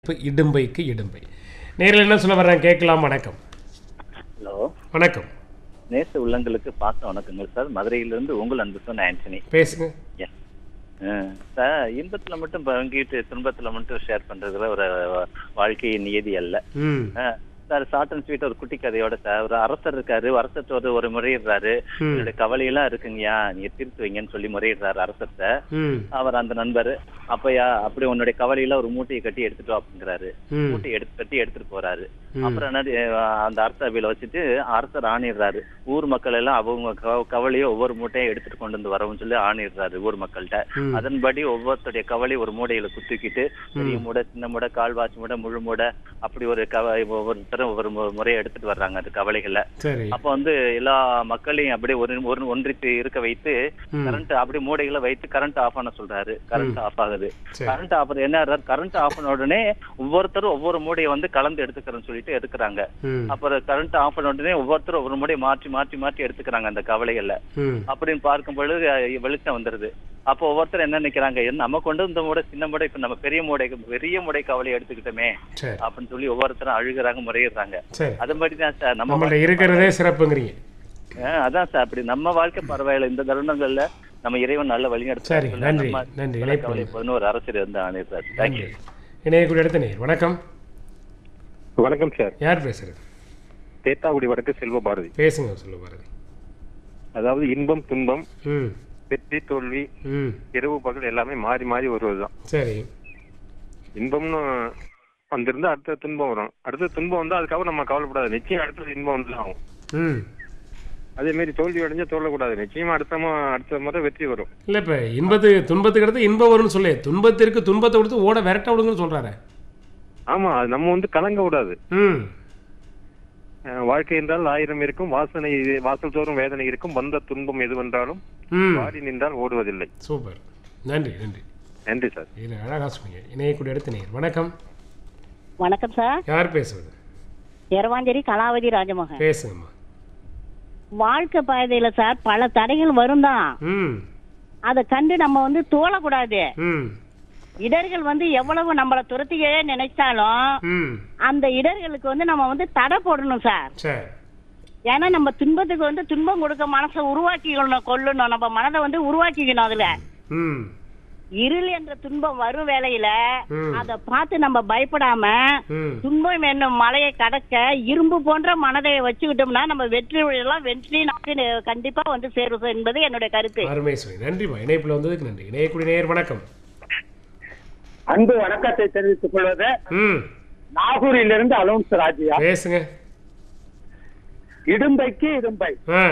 இப்போ இடும்பைக்கு இடும்பை நேரில் என்ன சொல்ல வர்றேன் கேட்கலாம் வணக்கம் ஹலோ வணக்கம் நேச உள்ளங்களுக்கு பாச வணக்கங்கள் சார் மதுரையிலிருந்து உங்கள் அன்பு சொன்ன ஆண்டனி பேசுங்க Yes. ஆ, சார் இன்பத்துல மட்டும் பங்கிட்டு துன்பத்துல மட்டும் ஷேர் பண்றதுல ஒரு வாழ்க்கையின் நியதி அல்ல ம் ஆ, சார் ஷார்ட் அண்ட் ஸ்வீட் ஒரு குட்டி கதையோட சார் ஒரு அரசர் இருக்காரு அரசர் ஒரு ஒரு முறையிடுறாரு ம். என்னுடைய கவலையெல்லாம் இருக்குங்கய்யா நீங்க தீர்த்து வைங்கன்னு சொல்லி முறையிடுறாரு அரசர்கிட்ட ம் அவர் அந்த நண்பர் அப்பயா அப்படி உன்னுடைய கவலையில ஒரு மூட்டையை கட்டி எடுத்துட்டு வா அப்படிங்கிறாரு ம் மூட்டையை எடுத்து கட்டி எடுத்துட்டு போறாரு ம். அப்புறம் என்ன அஹ் அந்த அரசவையில வச்சுட்டு அரசர் ஆணிடுறாரு ஊர் மக்கள் எல்லாம் அவங்க கவ- கவலையை ஒவ்வொரு மூட்டையும் எடுத்துட்டு கொண்டு வந்து வரவும் சொல்லி ஆணிடுறாரு ஊர் மக்கள்கிட்ட ம். அதன்படி ஒவ்வொருத்தருடைய கவலை ஒரு மூடையில குத்திக்கிட்டு பெரிய மூடை சின்ன மூடை கால்வாசி மூடை முழு மூடை அப்படி ஒரு கவ ஒவ்வொருத்தரும் ஒவ்வொரு மு- முறையை எடுத்துட்டு வர்றாங்க அந்த கவலைகளை சரி அப்ப வந்து எல்லா மக்களையும் அப்படியே ஒரு ஒரு ஒன்றித்து இருக்க வைத்து ம். கரண்ட் அப்படியே மூடைகளை வைத்து கரண்ட் ஆஃப் பண்ண சொல்றாரு கரண்ட் ஆஃப் ஆகுது சரி. கரண்ட் ஆஃப் என்ன கரண்ட் ஆஃப் பண்ண உடனே ஒவ்வொருத்தரும் ஒவ்வொரு மூடையை வந்து கலந்து எடுத்துக்கிறேன்னு சொல்லிட்டு எடுக்கிறாங்க ம் அப்புறம் கரண்ட் ஆஃப் பண்ண உடனே ஒவ்வொருத்தரும் ஒவ்வொரு மூடையை மாற்றி மாற்றி மாற்றி எடுத்துக்கிறாங்க அந்த கவலைகள்ல ம் அப்படின்னு பார்க்கும் பொழுது அஹ், வெளிச்சம் வந்துருது அப்போ ஒவ்வொருத்தர் என்ன நினைக்கிறாங்க என்ன நம்ம கொண்டு வந்த மூடை சின்ன மூடை இப்ப நம்ம பெரிய மூடை பெரிய மூடை கவலை எடுத்துக்கிட்டோமே சரி அப்படின்னு சொல்லி ஒவ்வொருத்தரும் அழுகுறாங்க முறையிடுறாங்க சரி அதன்படி தான் சார் நம்ம நம்மள்ட்ட இருக்கிறதே சிறப்புங்கிறீங்க ஆ, அதான் சார் அப்படி நம்ம வாழ்க்கை பரவாயில்ல இந்த தருணங்கள்ல நம்ம இறைவன் நல்ல வழி சரி, நன்றி, நன்றி. இணைப்பு கவலை போதுன்னு ஒரு அரசர் வந்து ஆணையிட்டார் தேங்க்யூ இணையக்கூடிய இடத்த நேர் வணக்கம் வணக்கம் சார் யார் பேசுறது தேத்தாக்குடி வடக்கு செல்வ பாரதி பேசுங்க சொல்ல பாரதி அதாவது இன்பம் துன்பம் ம் வெற்றி தோல்வி ம் இரவு பகல் எல்லாமே மாறி மாறி வருவதுதான் சரி இன்பம்னு வந்திருந்தா அடுத்த துன்பம் வரும் அடுத்த துன்பம் வந்தா அதுக்கப்புறம் நம்ம கவலைப்படாது நிச்சயம் அடுத்தது இன்பம் வந்து ஆகும் ம் அதே மாதிரி தோல்வி அடைஞ்சா தோல்லக்கூடாது நிச்சயமா அடுத்த மு- அடுத்த முறை வெற்றி வரும் இல்லை இப்போ இன்பத்து துன்பத்துக்கு அடுத்து இன்பம் வரும்னு சொல்லி துன்பத்திற்கு துன்பத்தை கொடுத்து ஓட விரட்ட விடுங்கன்னு சொல்கிறாரு ஆமா அது நம்ம வந்து கலங்க விடாது ம் அஹ் வாழ்க்கை என்றால் ஆயிரம் இருக்கும் வாசனை வாசல் தோறும் வேதனை இருக்கும் வந்த துன்பம் எதுவென்றாலும் ம் வாடி நின்றால் ஓடுவதில்லை சூப்பர் நன்றி நன்றி நன்றி சார் இது அழகாக சொன்னீங்க இணையக்கூடிய இடத்து நேர் வணக்கம் வணக்கம் சார் யார் பேசுவது எரவாஞ்சேரி கலாவதி ராஜமோகன் பேசுங்கம்மா வாழ்க்கை பாதையில சார் பல தடைகள் வரும் தான் ம் அதை கண்டு நம்ம வந்து தோழக்கூடாது ம் இடர்கள் வந்து எவ்வளவு நம்மள துரத்தியே நினைச்சாலும் ம் அந்த இடர்களுக்கு வந்து நம்ம வந்து தடை போடணும் சார் சரி ஏன்னா நம்ம துன்பத்துக்கு வந்து துன்பம் கொடுக்க மனசை உருவாக்கிக்கணும் கொள்ளணும் நம்ம மனதை வந்து உருவாக்கிக்கணும் அதுல ம் இருள் என்ற துன்பம் வரும் வேளையில ம். அதை பார்த்து நம்ம பயப்படாம ம் துன்பம் என்னும் மலையை கடக்க இரும்பு போன்ற மனதை வச்சுக்கிட்டோம்னா நம்ம வெற்றி எல்லாம் வெற்றி நமக்கு நி- கண்டிப்பா வந்து சேரும் என்பது என்னுடைய கருத்து அருமை சுவை நன்றிம்மா இணைப்பில் வந்ததுக்கு நன்றி இணையக்கூடிய நேர் வணக்கம் அன்பு வணக்கத்தை தெரிவித்துக் கொள்வது ம் நாகூரிலிருந்து அலோன்ஸ் ராஜியா பேசுங்க இடும்பைக்கு இடும்பை ஆ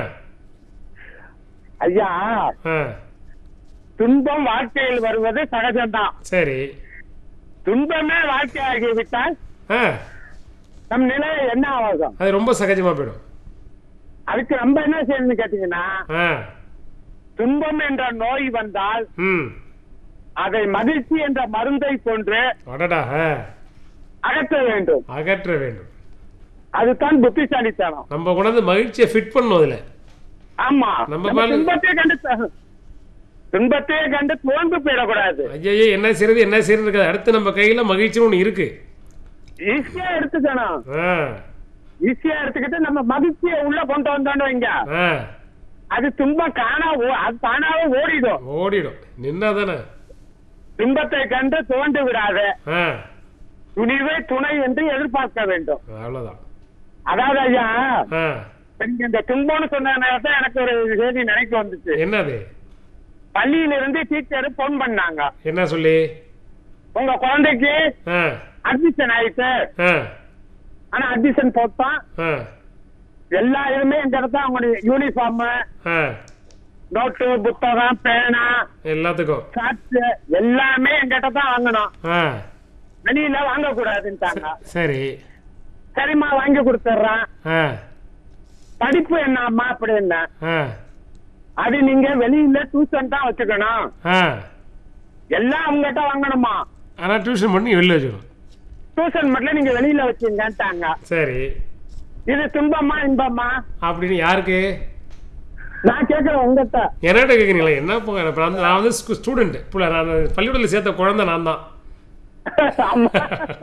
ஐயா ஆ துன்பம் வாழ்க்கையில் வருவது சகஜம்தான் சரி துன்பமே வாழ்க்கையாகிவிட்டால் ஆ நம் நிலை என்ன ஆகும் அது ரொம்ப சகஜமாக போயிடும் அதுக்கு நம்ம என்ன செய்யணும்னு கேட்டீங்கன்னா ஆ துன்பம் என்ற நோய் வந்தால் ம் அதை மகிழ்ச்சி என்ற மருந்தை கொண்டு அடடா ஆ அகற்ற வேண்டும் அகற்ற வேண்டும் அதுதான் புத்திசாலித்தனம் நம்ம கொண்டாந்து மகிழ்ச்சியை ஃபிட் பண்ணணும் அதில் ஆமா நம்ம நம்ம மேல- துன்பத்தை கண்டு த- துன்பத்தையே கண்டு தோன்று போயிடக்கூடாது ஐயோ என்ன செய்யறது என்ன செய்யறது இருக்காது அடுத்து நம்ம கையில் மகிழ்ச்சின்னு ஒன்று இருக்கு ஈஸியா எடுத்துக்கணும் ஆ ஈஸியா எடுத்துக்கிட்டு நம்ம மகிழ்ச்சியை உள்ள கொண்டு வந்தோம்னு வைங்க ஆ அது துன்பம் காணா ஓ- அது தானாவே ஓடிடும் ஓடிடும் நின்னா தானே துன்பத்தை கண்டு துவண்டு விடாத ஆ துணிவே துணை என்று எதிர்பார்க்க வேண்டும் அவ்வளோதான் அதாவது ஐயா ஆ இப்ப நீங்க இந்த துன்பம்னு சொன்ன நேரத்தை எனக்கு ஒரு செய்தி நினைக்க வந்துச்சு என்னது பள்ளியில இருந்து டீச்சர் போன் பண்ணாங்க என்ன சொல்லி உங்க குழந்தைக்கு ஆ அட்மிஷன் ஆயிட்டு ஆ ஆனா அட்மிஷன் போட்டான் ஆ எல்லா இதுமே எங்க இடத்த அவங்களுடைய யூனிஃபார்ம் ஆ நோட்டு புத்தகம் பேனா எல்லாத்துக்கும் சாட்சி எல்லாமே எங்கிட்ட தான் வாங்கணும் ஆ வெளியில வாங்க கூடாதுன்ட்டாங்க சரி சரிம்மா வாங்கி கொடுத்துட்றேன் ஆ படிப்பு என்னம்மா அப்படின்னா ஆ அது நீங்க வெளியில டியூஷன் தான் வச்சுக்கணும் ஆ எல்லாம் அவங்ககிட்ட வாங்கணுமா ஆனால் டியூஷன் பண்ணி வெளில வச்சுக்கணும் டியூஷன் மட்டும் நீங்க வெளியில வச்சுங்கன்ட்டாங்க சரி இது துன்பமா இன்பமா அப்படின்னு யாருக்கு நான் கேக்குறேன் உங்ககிட்ட என்னட்ட கேட்குறீங்களா என்ன போங்க நான் இப்ப நான் வந்து- நான் வந்து ஸ்டூடெண்ட் இப்போ நான் பள்ளிக்கூடத்தில் சேர்த்த குழந்தை நான் தான் ஆமா